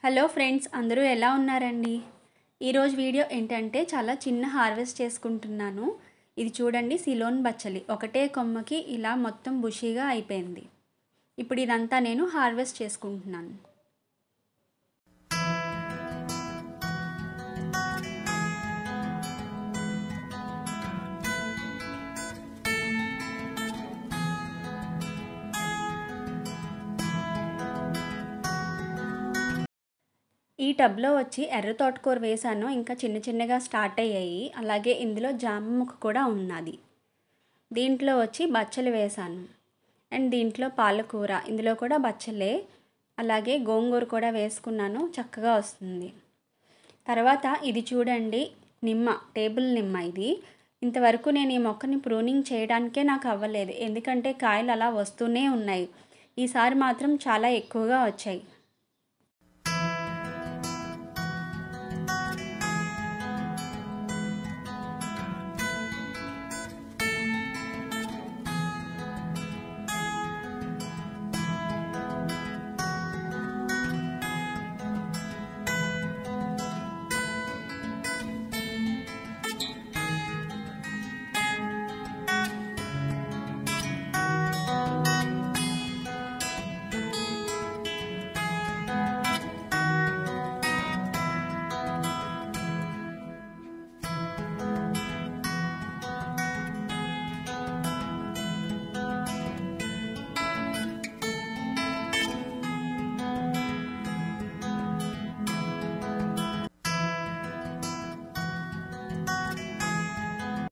hello friends అందరూ ఎలా ఉన్నారండి ఈరోజు వీడియో ఏంటంటే చాలా చిన్న హార్వెస్ట్ చేసుకుంటున్నాను ఇది చూడండి సిలోన్ బచ్చలి ఒకటే కొమ్మకి ఇలా మొత్తం బుషీగా అయిపోయింది ఇప్పుడు ఇదంతా నేను హార్వెస్ట్ చేసుకుంటున్నాను ఈ టబ్లో వచ్చి ఎర్ర తోటకూర వేసాను ఇంకా చిన్న చిన్నగా స్టార్ట్ అయ్యాయి అలాగే ఇందులో జామ ముక్క కూడా ఉన్నది దీంట్లో వచ్చి బచ్చలు వేసాను అండ్ దీంట్లో పాలకూర ఇందులో కూడా బచ్చలే అలాగే గోంగూర కూడా వేసుకున్నాను చక్కగా వస్తుంది తర్వాత ఇది చూడండి నిమ్మ టేబుల్ నిమ్మ ఇది ఇంతవరకు నేను ఈ మొక్కని ప్రూనింగ్ చేయడానికే నాకు అవ్వలేదు ఎందుకంటే కాయలు అలా వస్తూనే ఉన్నాయి ఈసారి మాత్రం చాలా ఎక్కువగా వచ్చాయి